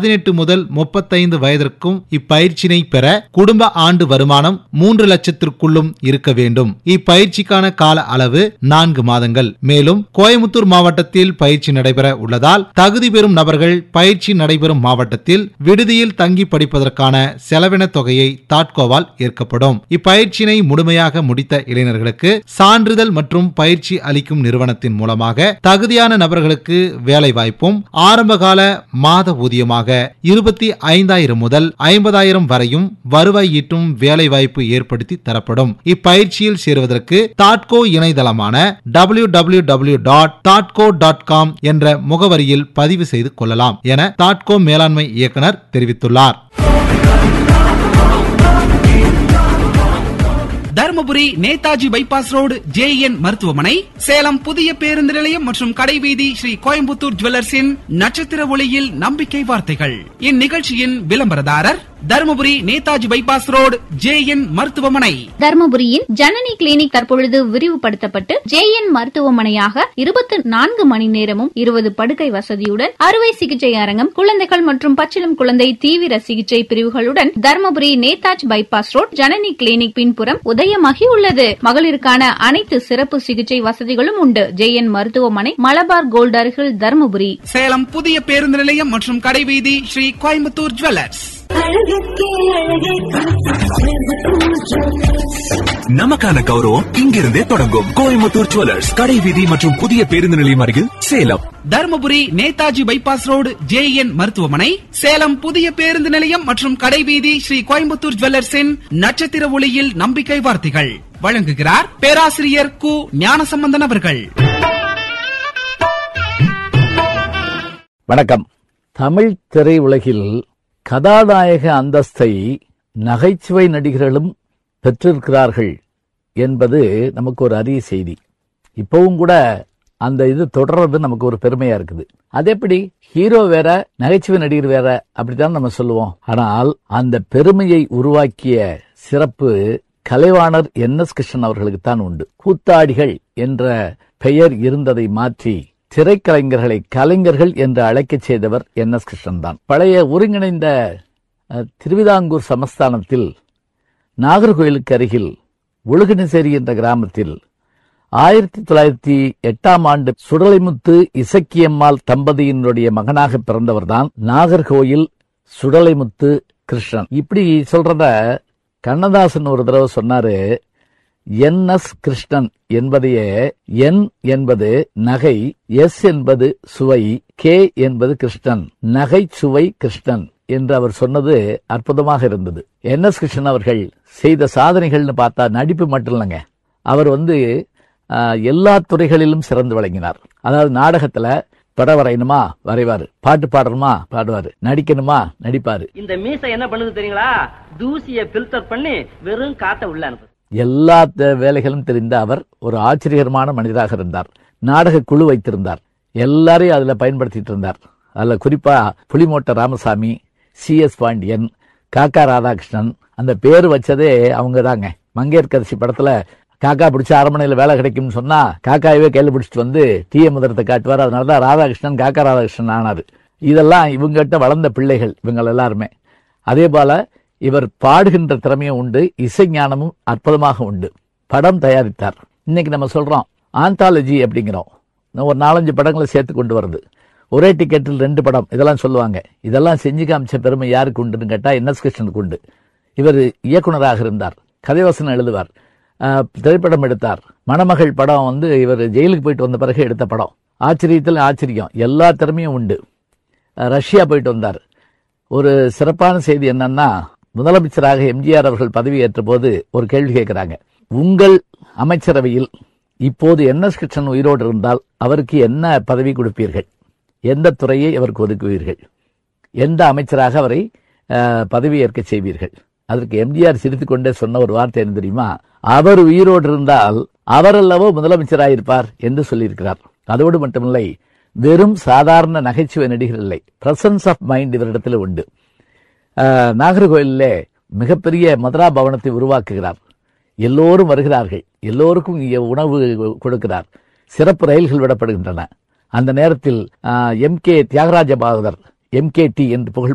பதினெட்டு முதல் முப்பத்தைந்து வயதிற்கும் இப்பயிற்சியினை பெற குடும்ப ஆண்டு வருமானம் மூன்று லட்சத்திற்குள்ளும் இருக்க வேண்டும் இப்பயிற்சிக்கான கால அளவு நான்கு மாதங்கள் மேலும் கோயமுத்தூர் மாவட்டத்தில் பயிற்சி நடைபெற உள்ளதால் தகுதி பெறும் நபர்கள் பயிற்சி நடைபெறும் மாவட்டத்தில் விடுதியில் தங்கி படிப்பதற்கான செலவின தொகையை தாட்கோவால் ஏற்கப்படும் இப்பயிற்சியினை முழுமையாக முடித்த இளைஞர்களுக்கு சான்றிதழ் மற்றும் பயிற்சி அளிக்கும் நிறுவனத்தின் மூலமாக தகுதியான நபர்களுக்கு வேலை வாய்ப்பும் ஆரம்பகால மாத ஊதியமாக இருபத்தி ஐந்தாயிரம் முதல் ஐம்பதாயிரம் வரையும் வருவாய் ஈட்டும் வேலை வாய்ப்பு ஏற்படுத்தி தரப்படும் இப்பயிற்சியில் சேருவதற்கு தாட்கோ இணையதளமான டபிள்யூ டபிள்யூ டபிள்யூ டாட் தாட்கோ டாட் காம் என்ற முகவரியில் பதிவு செய்து கொள்ளலாம் என தாட்கோ மேலாண்மை இயக்குனர் தெரிவித்துள்ளார் Dharmapuri Netaji bypass road JN மருத்துவமனை சேலம் புதிய பேருந்து நிலையம் மற்றும் கடைவீதி ஸ்ரீ கோயம்புத்தூர் ஜுவல்லர்ஸின் நட்சத்திர ஒளியில் நம்பிக்கை வார்த்தைகள் இந்நிகழ்ச்சியின் விளம்பரதாரர் Dharmapuri Netaji bypass road JN மருத்துவமனை தர்மபுரியின் ஜனனி கிளினிக் தற்பொழுது விரிவுபடுத்தப்பட்டு ஜேஎன் மருத்துவமனையாக இருபத்தி நான்கு மணி நேரமும் இருபது படுக்கை வசதியுடன் அறுவை சிகிச்சை அரங்கம் குழந்தைகள் மற்றும் பச்சிளம் குழந்தை தீவிர சிகிச்சை பிரிவுகளுடன் Dharmapuri Netaji bypass road Janani clinic பின்புறம் உதயமாகி உள்ளது மகளிருக்கான அனைத்து சிறப்பு சிகிச்சை வசதிகளும் உண்டு ஜேஎன் மருத்துவமனை மலபார் கோல்ட் அருகில் தர்மபுரி சேலம் புதிய பேருந்து நிலையம் மற்றும் கடைவீதி ஸ்ரீ கோயம்புத்தூர் ஜுவல்லர்ஸ் நமக்கான கௌரவம் இங்கிருந்தே தொடங்கும் கோயம்புத்தூர் ஜுவல்லர்ஸ் கடை வீதி மற்றும் புதிய பேருந்து நிலையம் அருகில் Salem Dharmapuri Netaji bypass road JN மருத்துவமனை சேலம் புதிய பேருந்து நிலையம் மற்றும் கடைவீதி ஸ்ரீ கோயம்புத்தூர் ஜுவல்லர்ஸின் நட்சத்திர ஒளியில் நம்பிக்கை வார்த்தைகள் வழங்குகிறார் பேராசிரியர் கு ஞானசம்பந்தன் அவர்கள் வணக்கம் தமிழ் திரையுலகில் கதாநாயக அந்தஸ்தை நகைச்சுவை நடிகர்களும் பெற்றிருக்கிறார்கள் என்பது நமக்கு ஒரு அரிய செய்தி இப்பவும் கூட அந்த இது தொடர்றது நமக்கு ஒரு பெருமையா இருக்குது அது எப்படி ஹீரோ வேற நகைச்சுவை நடிகர் வேற அப்படித்தான் நம்ம சொல்லுவோம் ஆனால் அந்த பெருமையை உருவாக்கிய சிறப்பு கலைவாணர் என் எஸ் கிருஷ்ணன் அவர்களுக்கு தான் உண்டு கூத்தாடிகள் என்ற பெயர் இருந்ததை மாற்றி திரைக்கலைஞர்களை கலைஞர்கள் என்று அழைக்கச் செய்தவர் என் எஸ் கிருஷ்ணன் தான் பழைய ஒருங்கிணைந்த அஹ், திருவிதாங்கூர் சமஸ்தானத்தில் நாகர்கோயிலுக்கு அருகில் ஒழுகினசேரி என்ற கிராமத்தில் ஆயிரத்தி தொள்ளாயிரத்தி எட்டாம் ஆண்டு சுடலைமுத்து இசக்கியம்மாள் தம்பதியினுடைய மகனாக பிறந்தவர்தான் நாகர்கோயில் சுடலைமுத்து கிருஷ்ணன் இப்படி சொல்றத கண்ணதாசன் ஒரு தடவை சொன்னாரு என் எஸ் கிருஷ்ணன் என்பதையே என் என்பது நகை எஸ் என்பது சுவை கே என்பது கிருஷ்ணன் நகை சுவை கிருஷ்ணன் என்று அவர் சொன்னது அற்புதமாக இருந்தது என் எஸ் கிருஷ்ணன் அவர்கள் செய்த சாதனைகள்னு பார்த்தா நடிப்பு மட்டும் இல்லைங்க அவர் வந்து ஆஹ், எல்லா துறைகளிலும் சிறந்து விளங்கினார் அதாவது நாடகத்துல படம் வரையணுமா வரைவாரு பாட்டு பாடணுமா பாடுவாரு நடிக்கணுமா நடிப்பாரு இந்த மீசை என்ன பண்ணுது தெரியுங்களா தூசிய பில்டர் பண்ணி வெறும் காத்த உள்ள அனுப்புது எல்லா த- வேலைகளும் தெரிந்த அவர் ஒரு ஆச்சரியகரமான மனிதராக இருந்தார் நாடக குழு வைத்திருந்தார் எல்லாரையும் அதுல பயன்படுத்திட்டு இருந்தார் அதுல குறிப்பா புலிமோட்ட ராமசாமி சி எஸ் பாண்டியன் காக்கா ராதாகிருஷ்ணன் அந்த பேர் வச்சதே அவங்க தாங்க மங்கையர்கரசி படத்துல காக்கா பிடிச்ச அரண்மனையில வேலை கிடைக்கும்னு சொன்னா காக்காயவே கையில பிடிச்சிட்டு வந்து டீய முதரத்தை காட்டுவார் அதனாலதான் ராதாகிருஷ்ணன் காக்கா ராதாகிருஷ்ணன் ஆனாரு இதெல்லாம் இவங்ககிட்ட வளர்ந்த பிள்ளைகள் இவங்க எல்லாருமே அதே போல இவர் பாடுகின்ற திறமையும் உண்டு இசை ஞானமும் அற்புதமாக உண்டு படம் தயாரித்தார் இன்னைக்கு நம்ம சொல்றோம் ஆந்தாலஜி அப்படிங்கிறோம் இன்னும் ஒரு நாலஞ்சு படங்களை சேர்த்து கொண்டு வருது ஒரே டிக்கெட்டில் ரெண்டு படம் இதெல்லாம் சொல்லுவாங்க இதெல்லாம் செஞ்சு காமிச்ச பெருமை யாருக்கு உண்டுன்னு கேட்டா என் எஸ் கிருஷ்ணனுக்கு உண்டு இவர் இயக்குனராக இருந்தார் கதைவசனம் எழுதுவார் ஆஹ், திரைப்படம் எடுத்தார் மணமகள் படம் வந்து இவர் ஜெயிலுக்கு போயிட்டு வந்த பிறகு எடுத்த படம் ஆச்சரியத்தில் ஆச்சரியம் எல்லா திறமையும் உண்டு அஹ், ரஷ்யா போயிட்டு வந்தார் ஒரு சிறப்பான செய்தி என்னன்னா முதலமைச்சராக எம்ஜிஆர் அவர்கள் பதவி ஏற்ற போது ஒரு கேள்வி கேட்கிறாங்க உங்கள் அமைச்சரவையில் இப்போது என் எஸ் கிருஷ்ணன் உயிரோடு இருந்தால் அவருக்கு என்ன பதவி கொடுப்பீர்கள் எந்த துறையை அவருக்கு ஒதுக்குவீர்கள் எந்த அமைச்சராக அவரை அஹ், பதவி ஏற்க செய்வீர்கள் அதற்கு எம்ஜிஆர் சிரித்துக் கொண்டே சொன்ன ஒரு வார்த்தை என்ன தெரியுமா அவர் உயிரோடு இருந்தால் அவர் அல்லவோ முதலமைச்சராயிருப்பார் என்று சொல்லியிருக்கிறார் அதோடு மட்டுமில்லை வெறும் சாதாரண நகைச்சுவை நடிகர் இல்லை பிரசன்ஸ் ஆஃப் மைண்ட் இவரிடத்தில் உண்டு ஆஹ், நாகர்கோயிலிலே மிகப்பெரிய மதுரா பவனத்தை உருவாக்குகிறார் எல்லோரும் வருகிறார்கள் எல்லோருக்கும் இங்கே உணவு கொடுக்கிறார் சிறப்பு ரயில்கள் விடப்படுகின்றன அந்த நேரத்தில் M K Thyagaraja Bhagavathar M K T என்று புகழ்